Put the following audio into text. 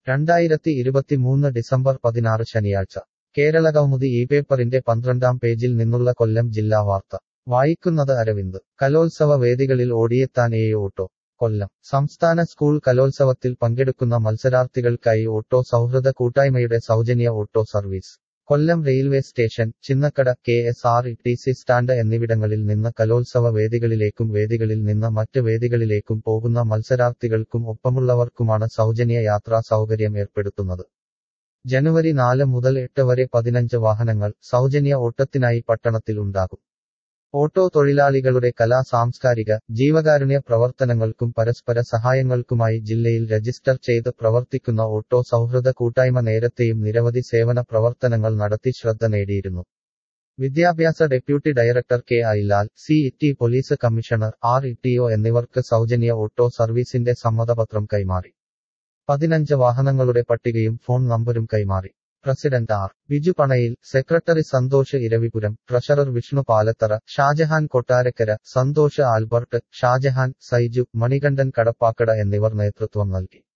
രണ്ടായിരത്തി ഇരുപത്തിമൂന്ന് ഡിസംബർ പതിനാറ് ശനിയാഴ്ച കേരളകൗമുദി ഈ പേപ്പറിന്റെ പന്ത്രണ്ടാം പേജിൽ നിന്നുള്ള കൊല്ലം ജില്ലാ വാർത്ത വായിക്കുന്നത് അരവിന്ദ് കലോത്സവ വേദികളിൽ ഓടിയെത്താൻ എ ഓട്ടോ കൊല്ലം സംസ്ഥാന സ്കൂൾ കലോത്സവത്തിൽ പങ്കെടുക്കുന്ന മത്സരാർത്ഥികൾക്കായി ഓട്ടോ സൗഹൃദ കൂട്ടായ്മയുടെ സൗജന്യ auto service Kollam railway station Chinnakada K S R E T C stand എന്നിവിടങ്ങളിൽ നിന്ന് കലോത്സവ വേദികളിലേക്കും വേദികളിൽ നിന്ന് മറ്റ് വേദികളിലേക്കും പോകുന്ന മത്സരാർത്ഥികൾക്കും ഒപ്പമുള്ളവർക്കുമാണ് സൗജന്യ യാത്രാ സൗകര്യം ഏർപ്പെടുത്തുന്നത് ജനുവരി നാല് മുതൽ എട്ട് വരെ പതിനഞ്ച് വാഹനങ്ങൾ സൗജന്യ ഓട്ടത്തിനായി പട്ടണത്തിൽ ഉണ്ടാകും ഓട്ടോ തൊഴിലാളികളുടെ കലാ സാംസ്കാരിക ജീവകാരുണ്യ പ്രവർത്തനങ്ങൾക്കും പരസ്പര സഹായങ്ങൾക്കുമായി ജില്ലയിൽ രജിസ്റ്റർ ചെയ്ത് പ്രവർത്തിക്കുന്ന ഓട്ടോ സൗഹൃദ കൂട്ടായ്മ നേരത്തെയും നിരവധി സേവന പ്രവർത്തനങ്ങൾ നടത്തി ശ്രദ്ധ നേടിയിരുന്നു വിദ്യാഭ്യാസ deputy director K I Lal C E police commissioner R E എന്നിവർക്ക് സൗജന്യ ഓട്ടോ സർവീസിന്റെ സമ്മതപത്രം കൈമാറി പതിനഞ്ച് വാഹനങ്ങളുടെ പട്ടികയും ഫോൺ നമ്പരും കൈമാറി പ്രസിഡന്റ് ആർ ബിജു പണയിൽ secretary Santhosh Eravipuram treasurer Vishnu Palathara Shajahan Kottarakkara Santhosh Albert Shajahan Saiju Manikandan Kadappakada എന്നിവർ നേതൃത്വം നൽകി